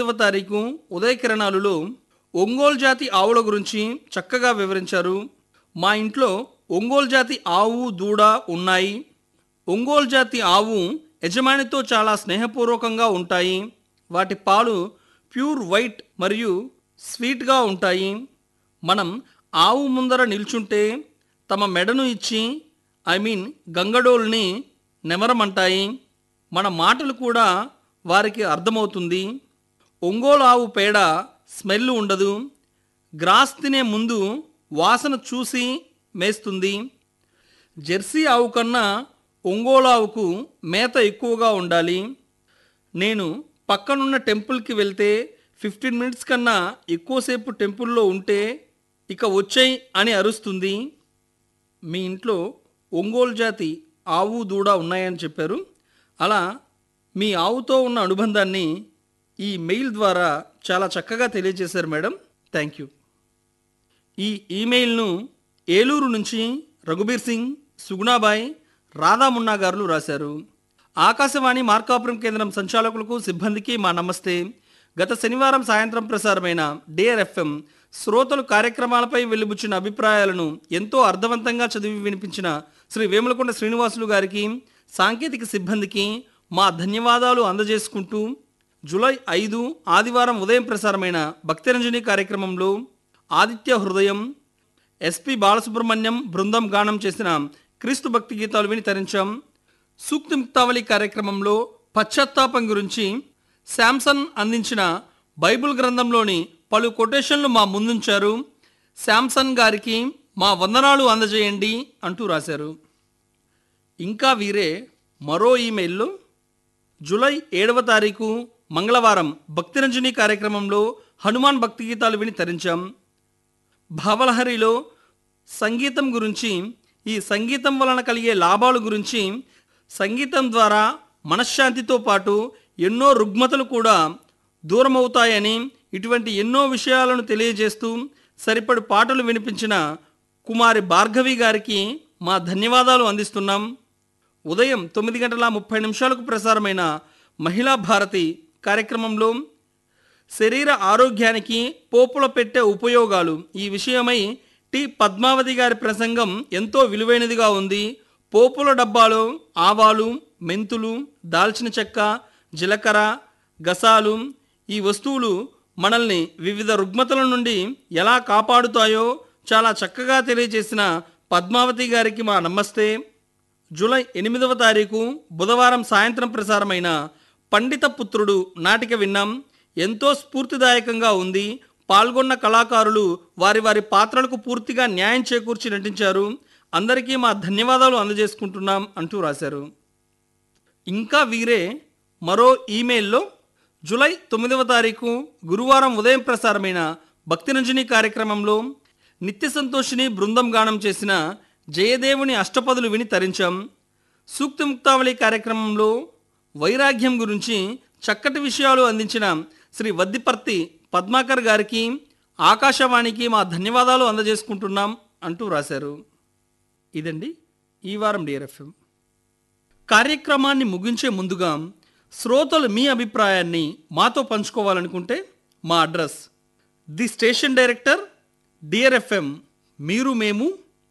ఐదవ తారీఖు ఉదయ కిరణాలులో ఒంగోలు జాతి ఆవుల గురించి చక్కగా వివరించారు మా ఇంట్లో ఒంగోలు జాతి ఆవు దూడ ఉన్నాయి ఒంగోలు జాతి ఆవు యజమానితో చాలా స్నేహపూర్వకంగా ఉంటాయి వాటి పాలు ప్యూర్ వైట్ మరియు స్వీట్గా ఉంటాయి మనం ఆవు ముందర నిల్చుంటే తమ మెడను ఇచ్చి ఐ మీన్ గంగడోల్ని నెమరమంటాయి మన మాటలు కూడా వారికి అర్థమవుతుంది ఒంగోలు ఆవు పేడ స్మెల్ ఉండదు గ్రాస్ తినే ముందు వాసన చూసి మేస్తుంది జెర్సీ ఆవు కన్నా ఒంగోలు ఆవుకు మేత ఎక్కువగా ఉండాలి నేను పక్కనున్న టెంపుల్కి వెళ్తే ఫిఫ్టీన్ మినిట్స్ కన్నా ఎక్కువసేపు టెంపుల్లో ఉంటే ఇక వచ్చేయి అని అరుస్తుంది మీ ఇంట్లో ఒంగోలు జాతి ఆవు దూడ ఉన్నాయని చెప్పారు అలా మీ ఆవుతో ఉన్న అనుబంధాన్ని ఈ మెయిల్ ద్వారా చాలా చక్కగా తెలియజేశారు మేడం థ్యాంక్ యూ ఈ ఈమెయిల్ను ఏలూరు నుంచి రఘుబీర్ సింగ్ సుగుణాబాయ్ రాధామున్నా గారు రాశారు ఆకాశవాణి మార్కాపురం కేంద్రం సంచాలకులకు సిబ్బందికి మా నమస్తే గత శనివారం సాయంత్రం ప్రసారమైన డియర్ ఎఫ్ఎం శ్రోతలు కార్యక్రమాలపై వెలుబుచ్చిన అభిప్రాయాలను ఎంతో అర్థవంతంగా చదివి వినిపించిన శ్రీ వేములకొండ శ్రీనివాసులు గారికి సాంకేతిక సిబ్బందికి మా ధన్యవాదాలు అందజేసుకుంటూ జూలై ఐదు ఆదివారం ఉదయం ప్రసారమైన భక్తిరంజని కార్యక్రమంలో ఆదిత్య హృదయం ఎస్పి బాలసుబ్రహ్మణ్యం బృందం గానం చేసిన క్రీస్తు భక్తి గీతాలు విని తరించాం సూక్తి ముక్తావళి కార్యక్రమంలో పశ్చాత్తాపం గురించి శాంసన్ అందించిన బైబిల్ గ్రంథంలోని పలు కొటేషన్లు మా ముందుంచారు శాంసన్ గారికి మా వందనాలు అందజేయండి అంటూ రాశారు ఇంకా వీరే మరో ఈమెయిల్లో జూలై ఏడవ తారీఖు మంగళవారం భక్తిరంజని కార్యక్రమంలో హనుమాన్ భక్తి గీతాలు విని తరించాం భావలహరిలో సంగీతం గురించి ఈ సంగీతం వలన కలిగే లాభాల గురించి సంగీతం ద్వారా మనశ్శాంతితో పాటు ఎన్నో రుగ్మతలు కూడా దూరమవుతాయని ఇటువంటి ఎన్నో విషయాలను తెలియజేస్తూ సరిపడు పాటలు వినిపించిన కుమారి భార్గవి గారికి మా ధన్యవాదాలు అందిస్తున్నాం ఉదయం తొమ్మిది గంటల ముప్పై నిమిషాలకు ప్రసారమైన మహిళా భారతి కార్యక్రమంలో శరీర ఆరోగ్యానికి పోపుల పెట్టే ఉపయోగాలు ఈ విషయమై టి పద్మావతి గారి ప్రసంగం ఎంతో విలువైనదిగా ఉంది పోపుల డబ్బాలో ఆవాలు మెంతులు దాల్చిన చెక్క జీలకర్ర గసాలు ఈ వస్తువులు మనల్ని వివిధ రుగ్మతల నుండి ఎలా కాపాడుతాయో చాలా చక్కగా తెలియజేసిన పద్మావతి గారికి మా నమస్తే జూలై ఎనిమిదవ తారీఖు బుధవారం సాయంత్రం ప్రసారమైన పండిత పుత్రుడు నాటిక విన్నాం ఎంతో స్ఫూర్తిదాయకంగా ఉంది పాల్గొన్న కళాకారులు వారి వారి పాత్రలకు పూర్తిగా న్యాయం చేకూర్చి నటించారు అందరికీ మా ధన్యవాదాలు అందజేసుకుంటున్నాం అంటూ రాశారు ఇంకా వీరే మరో ఈమెయిల్లో జూలై తొమ్మిదవ తారీఖు గురువారం ఉదయం ప్రసారమైన భక్తిరంజని కార్యక్రమంలో నిత్య సంతోషిని బృందం గానం చేసిన జయదేవుని అష్టపదులు విని తరించాం సూక్తి ముక్తావళి కార్యక్రమంలో వైరాగ్యం గురించి చక్కటి విషయాలు అందించిన శ్రీ వద్దిపర్తి పద్మాకర్ గారికి ఆకాశవాణికి మా ధన్యవాదాలు అందజేసుకుంటున్నాం అంటూ రాశారు ఇదండి ఈ వారం డిఆర్ఎఫ్ఎం కార్యక్రమాన్ని ముగించే ముందుగా శ్రోతలు మీ అభిప్రాయాన్ని మాతో పంచుకోవాలనుకుంటే మా address the station director D R F M మీరు మేము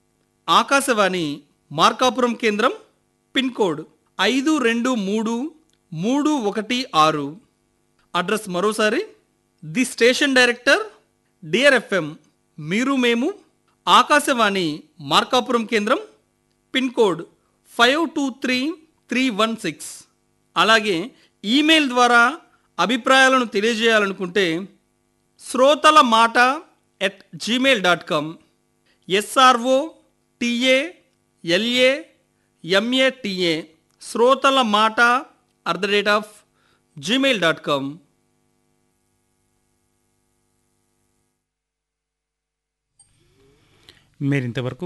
ఆకాశవాణి మార్కాపురం కేంద్రం పిన్ కోడ్ ఐదు రెండు మూడు మూడు ఒకటి ఆరు అడ్రస్ మరోసారి ది స్టేషన్ డైరెక్టర్ డిఆర్ఎఫ్ఎం మీరు మేము ఆకాశవాణి మార్కాపురం కేంద్రం pin code five two three three one six అలాగే ఈమెయిల్ ద్వారా అభిప్రాయాలను తెలియజేయాలనుకుంటే శ్రోతల మాట at Gmail dot com S R O T A L A M A T A శ్రోతల మాట at the rate of Gmail dot com మీరింతవరకు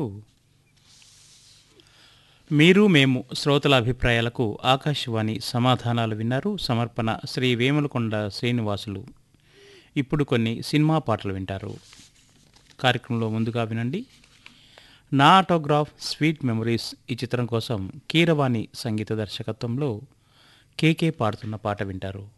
మీరు మేము శ్రోతల అభిప్రాయాలకు ఆకాశవాణి సమాధానాలు విన్నారు సమర్పణ శ్రీ వేములకొండ శ్రీనివాసులు ఇప్పుడు కొన్ని సినిమా పాటలు వింటారు కార్యక్రమంలో ముందుగా వినండి నా ఆటోగ్రాఫ్ స్వీట్ మెమరీస్ ఈ చిత్రం కోసం కీరవాణి సంగీత దర్శకత్వంలో కేకే పాడుతున్న పాట వింటారు